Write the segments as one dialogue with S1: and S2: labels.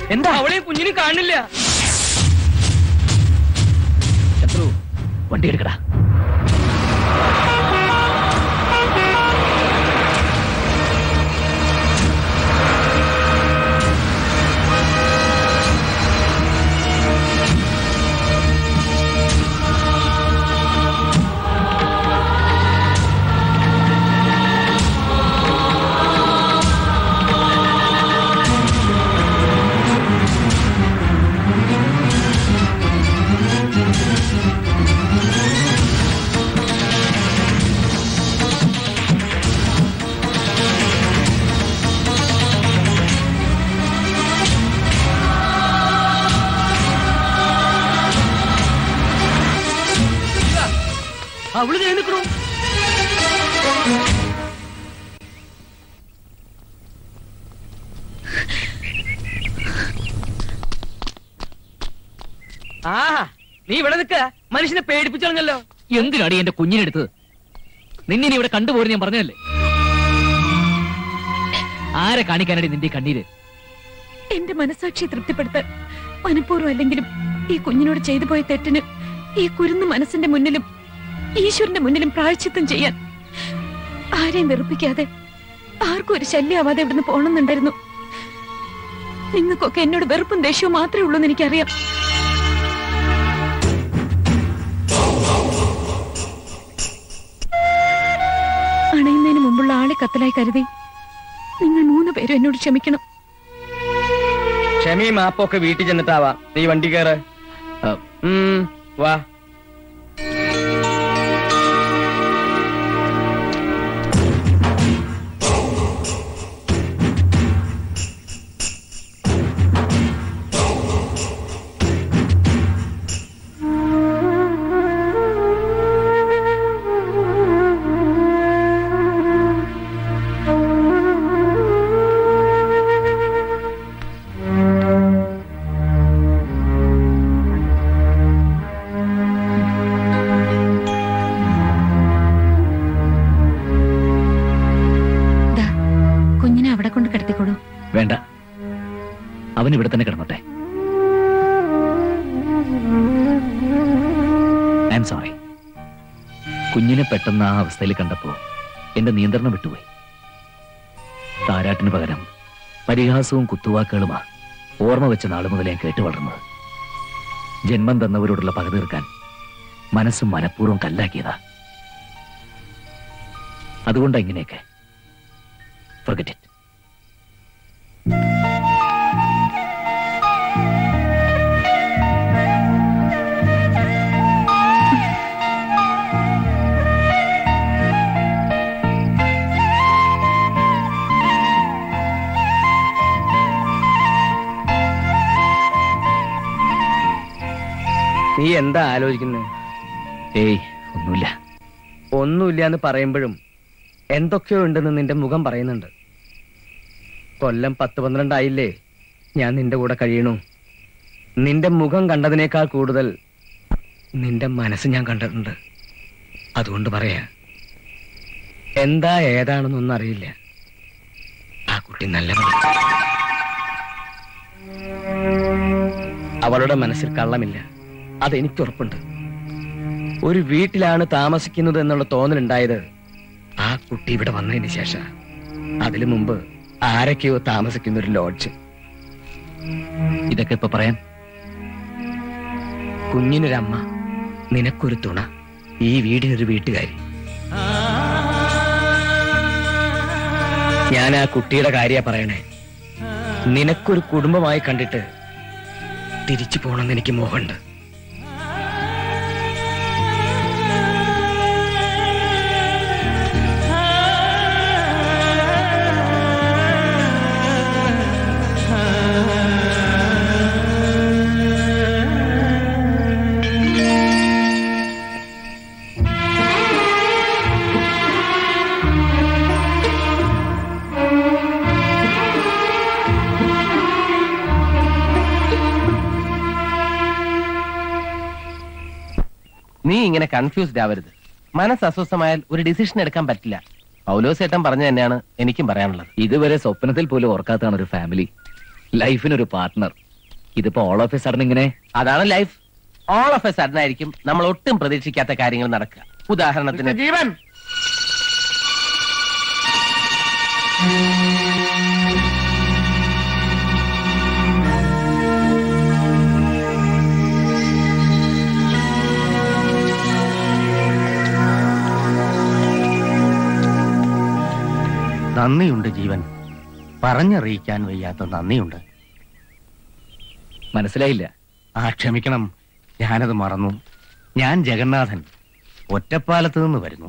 S1: എന്താ
S2: അവളെ കുഞ്ഞിനും കാണില്ല
S1: ശത്രു വണ്ടി എടുക്കടാ
S2: അവള് ദേ നിക്കണു ആ നീ ഇവിടെ നിക്ക മനുഷ്യനെ പേടിപ്പിച്ചോളഞ്ഞല്ലോ
S1: എന്തിനാടി എന്റെ കുഞ്ഞിനെടുത്തത് നിന്നെ ഇനി ഇവിടെ കണ്ടുപോരുന്ന് ഞാൻ പറഞ്ഞതല്ലേ ആരെ കാണിക്കാനടി നിന്റെ ഈ കണ്ണീര്
S3: എന്റെ മനസാക്ഷി തൃപ്തിപ്പെടുത്താൻ മനഃപൂർവ്വം അല്ലെങ്കിലും ഈ കുഞ്ഞിനോട് ചെയ്തു പോയ തെറ്റിന് ഈ കുരുന്നു മനസ്സിന്റെ മുന്നിലും ഈശ്വരന്റെ മുന്നിലും പ്രായച്ചിത്തം ചെയ്യാൻ ആരെയും വെറുപ്പിക്കാതെ ആർക്കും ഒരു ശല്യമാവാതെ ഇവിടുന്ന് പോണമെന്നുണ്ടായിരുന്നു നിങ്ങൾക്കൊക്കെ എന്നോട് വെറുപ്പും ദേഷ്യവും മാത്രമേ ഉള്ളൂ എന്ന് എനിക്കറിയാം അണയുന്നതിന് മുമ്പുള്ള ആളെ കത്തലായി കരുതി നിങ്ങൾ മൂന്ന് പേരും എന്നോട് ക്ഷമിക്കണം
S2: ക്ഷമയും മാപ്പൊക്കെ വീട്ടിൽ ചെന്നിട്ടാവാ നീ വണ്ടി കയറ്
S1: ആ,
S2: ഉം, വാ
S3: ദാ, കുഞ്ഞിനെ അവിടെ കൊണ്ട് കിടത്തിക്കോളൂ
S1: വേണ്ട അവൻ ഇവിടെ തന്നെ കിടന്നോട്ടെ ഐ എം സോറി കുഞ്ഞിനെ പെട്ടെന്ന് ആ അവസ്ഥയിൽ കണ്ടപ്പോ എന്റെ നിയന്ത്രണം വിട്ടുപോയി താരാട്ടിന് പകരം പരിഹാസവും കുത്തുവാക്കുകളുമാ ഓർമ്മ വെച്ച നാളു മുതൽ ഞാൻ കേട്ടു വളർന്നത് ജന്മം തന്നവരോടുള്ള പക തീർക്കാൻ മനസ്സ് മനഃപൂർവ്വം കല്ലാക്കിയതാ അതുകൊണ്ടാ ഇങ്ങനെയൊക്കെ forget it
S2: നീ എന്താ ആലോചിക്കുന്നത്
S1: ഏയ് ഒന്നുമില്ല
S2: ഒന്നുമില്ല എന്ന് പറയുമ്പോഴും എന്തൊക്കെയോ ഉണ്ടെന്ന് നിന്റെ മുഖം പറയുന്നുണ്ട് കൊല്ലം പത്ത് പന്ത്രണ്ടായില്ലേ ഞാൻ നിന്റെ കൂടെ കഴിയണു നിന്റെ മുഖം കണ്ടതിനേക്കാൾ കൂടുതൽ നിന്റെ മനസ്സ് ഞാൻ കണ്ടിട്ടുണ്ട് അതുകൊണ്ട് പറയാ എന്താ ഏതാണെന്നൊന്നും അറിയില്ല ആ കുട്ടി നല്ലവളാണ് അവളുടെ മനസ്സിൽ കള്ളമില്ല അതെനിക്ക് ഉറപ്പുണ്ട് ഒരു വീട്ടിലാണ് താമസിക്കുന്നത് എന്നുള്ള തോന്നലുണ്ടായത് ആ കുട്ടി ഇവിടെ വന്നതിന് ശേഷം അതിനു മുമ്പ് ആരൊക്കെയോ താമസിക്കുന്ന ഒരു ലോഡ്ജ്
S1: ഇതൊക്കെ ഇപ്പൊ പറയാൻ
S2: കുഞ്ഞിനൊരമ്മ നിനക്കൊരു തുണ ഈ വീടിനൊരു വീട്ടുകാരി ഞാൻ ആ കുട്ടിയുടെ കാര്യ പറയണേ നിനക്കൊരു കുടുംബമായി കണ്ടിട്ട് തിരിച്ചു പോണെന്ന് എനിക്ക് മോഹമുണ്ട്
S4: നീ ഇങ്ങനെ കൺഫ്യൂസ്ഡ് ആവരുത് മനസ്സ് അസ്വസ്ഥമായാൽ ഒരു ഡിസിഷൻ എടുക്കാൻ പറ്റില്ല പൗലോസ് ഏട്ടൻ പറഞ്ഞു തന്നെയാണ് എനിക്കും പറയാനുള്ളത്
S1: ഇതുവരെ സ്വപ്നത്തിൽ പോലും ഓർക്കാത്തതാണ് ഒരു ഫാമിലി ലൈഫിനൊരു പാർട്ട്ണർ ഇതിപ്പോ ഓൾ ഓഫ് എ സഡൻ ഇങ്ങനെ
S4: അതാണ് life all of a sudden ആയിരിക്കും നമ്മൾ ഒട്ടും പ്രതീക്ഷിക്കാത്ത കാര്യങ്ങൾ നടക്കുക ഉദാഹരണത്തിന്
S2: ജീവൻ
S5: നന്ദിയുണ്ട് ജീവൻ പറഞ്ഞറിയിക്കാൻ വയ്യാത്ത നന്ദിയുണ്ട്
S1: മനസ്സിലായില്ല
S5: ആ ക്ഷമിക്കണം ഞാനത് മറന്നു ഞാൻ ജഗന്നാഥൻ ഒറ്റപ്പാലത്ത് നിന്ന് വരുന്നു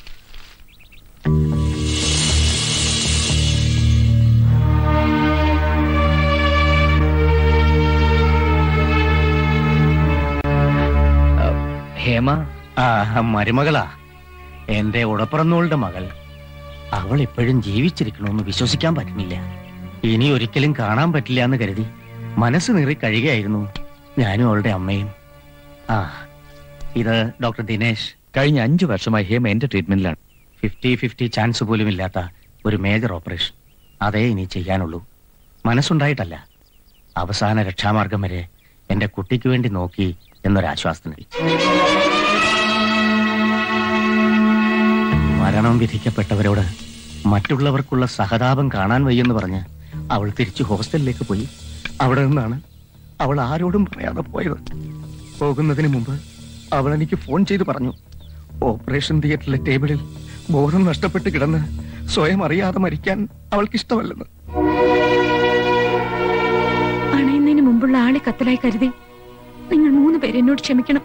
S1: ഹേമ
S5: ആ മരുമകളാ എന്റെ ഉടപ്പിറന്നോളുടെ മകൾ അവൾ ഇപ്പോഴും ജീവിച്ചിരിക്കണമെന്ന് വിശ്വസിക്കാൻ പറ്റുന്നില്ല ഇനി ഒരിക്കലും കാണാൻ പറ്റില്ല എന്ന് കരുതി മനസ്സ് നീറി കഴിയുകയായിരുന്നു ഞാനും അവളുടെ അമ്മയും ആ ഇത് ഡോക്ടർ ദിനേശ്
S1: കഴിഞ്ഞ അഞ്ചു വർഷമായി ഹേമ എന്റെ ട്രീറ്റ്മെന്റിലാണ്
S5: ഫിഫ്റ്റി ഫിഫ്റ്റി ചാൻസ് പോലും ഇല്ലാത്ത ഒരു മേജർ ഓപ്പറേഷൻ അതേ ഇനി ചെയ്യാനുള്ളൂ മനസ്സുണ്ടായിട്ടല്ല അവസാന രക്ഷാമാർഗം വരെ എന്റെ കുട്ടിക്ക് വേണ്ടി നോക്കി എന്നൊരാശ്വാസത്തിന് മരണം വിധിക്കപ്പെട്ടവരോട് മറ്റുള്ളവർക്കുള്ള സഹതാപം കാണാൻ വയ്യെന്ന് പറഞ്ഞ് അവൾ തിരിച്ചു ഹോസ്റ്റലിലേക്ക് പോയി അവിടെ നിന്നാണ് അവൾ ആരോടും പറയാതെ പോയത് പോകുന്നതിന് മുമ്പ് അവൾ എനിക്ക് ഫോൺ ചെയ്ത് പറഞ്ഞു ഓപ്പറേഷൻ തിയേറ്ററിലെ ടേബിളിൽ ബോധം നഷ്ടപ്പെട്ട് കിടന്ന് സ്വയം അറിയാതെ മരിക്കാൻ അവൾക്ക് ഇഷ്ടമല്ലെന്ന്
S3: അണയുന്നതിന് മുമ്പുള്ള ആളെ കത്തലായി കരുതി നിങ്ങൾ മൂന്ന് പേര് എന്നോട് ക്ഷമിക്കണം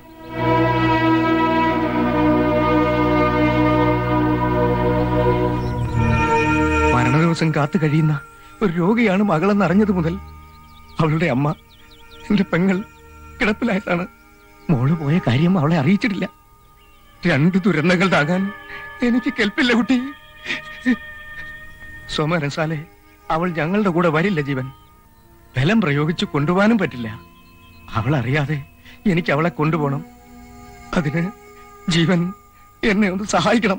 S5: മരണ ദിവസം കാത്തു കഴിയുന്ന ഒരു രോഗിയാണ് മകളെന്ന് അറിഞ്ഞത് മുതൽ അവളുടെ അമ്മ എന്റെ പെങ്ങൾ കിടപ്പിലായതാണ് മോള് പോയ കാര്യം അവളെ അറിയിച്ചിട്ടില്ല രണ്ട് ദുരന്തങ്ങൾ താങ്ങാൻ എനിക്ക് കെൽപ്പില്ല കുട്ടി സോമരസാലെ അവൾ ഞങ്ങളുടെ കൂടെ വരില്ല ജീവൻ ബലം പ്രയോഗിച്ച് കൊണ്ടുപോകാനും പറ്റില്ല അവൾ അറിയാതെ എനിക്ക് അവളെ കൊണ്ടുപോകണം അതിന് ജീവൻ എന്നെ ഒന്ന് സഹായിക്കണം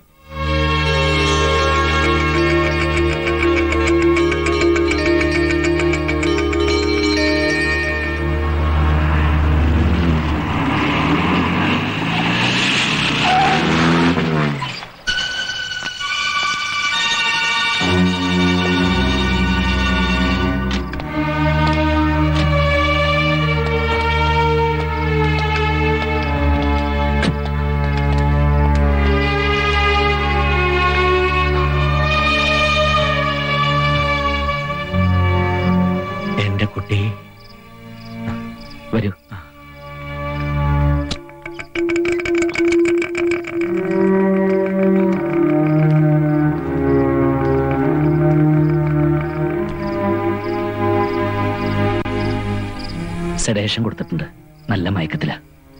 S5: എന്റെ കുട്ടി
S1: വരൂ സെഡേഷൻ കൊടുത്തിട്ടുണ്ട് നല്ല മയക്കത്തില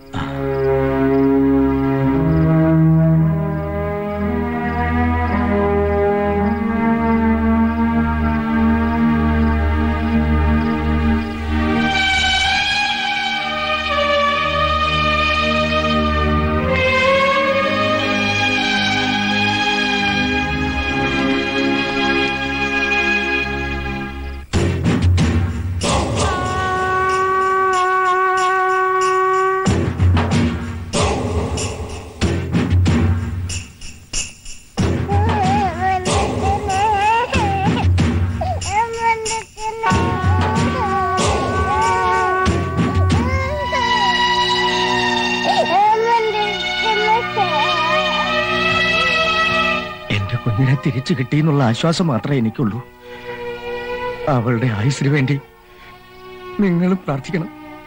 S5: എന്റെ കുഞ്ഞിനെ തിരിച്ചു കിട്ടിയെന്നുള്ള ആശ്വാസം മാത്രമേ എനിക്കുള്ളൂ അവളുടെ ആയുസിന് വേണ്ടി നിങ്ങളും പ്രാർത്ഥിക്കണം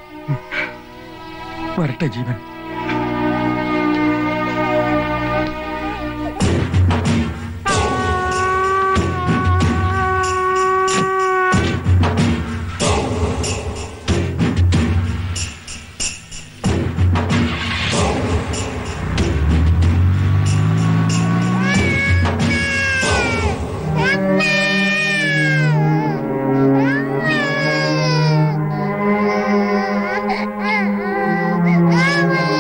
S5: വരട്ടെ ജീവൻ
S6: Mama.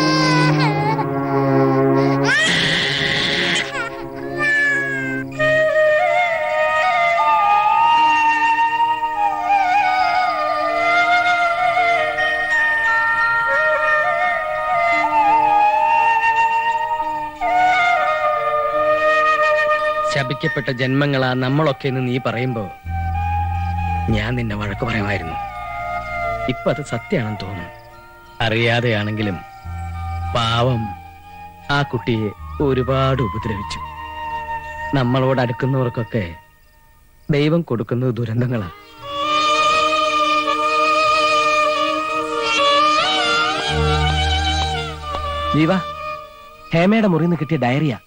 S2: ശപിക്കപ്പെട്ട ജന്മങ്ങളാ നമ്മളൊക്കെ എന്ന് നീ പറയുമ്പോ ഞാൻ നിന്നെ വഴക്ക് പറയുമായിരുന്നു ഇപ്പൊ അത് സത്യമാണെന്ന് തോന്നുന്നു അറിയാതെയാണെങ്കിലും പാവം ആ കുട്ടിയെ ഒരുപാട് ഉപദ്രവിച്ചു നമ്മളോട് അടുക്കുന്നവർക്കൊക്കെ ദൈവം കൊടുക്കുന്നത് ദുരന്തങ്ങളാ
S4: ജീവ ഹേമയുടെ മുറിയിൽ നിന്ന് കിട്ടിയ ഡയറിയ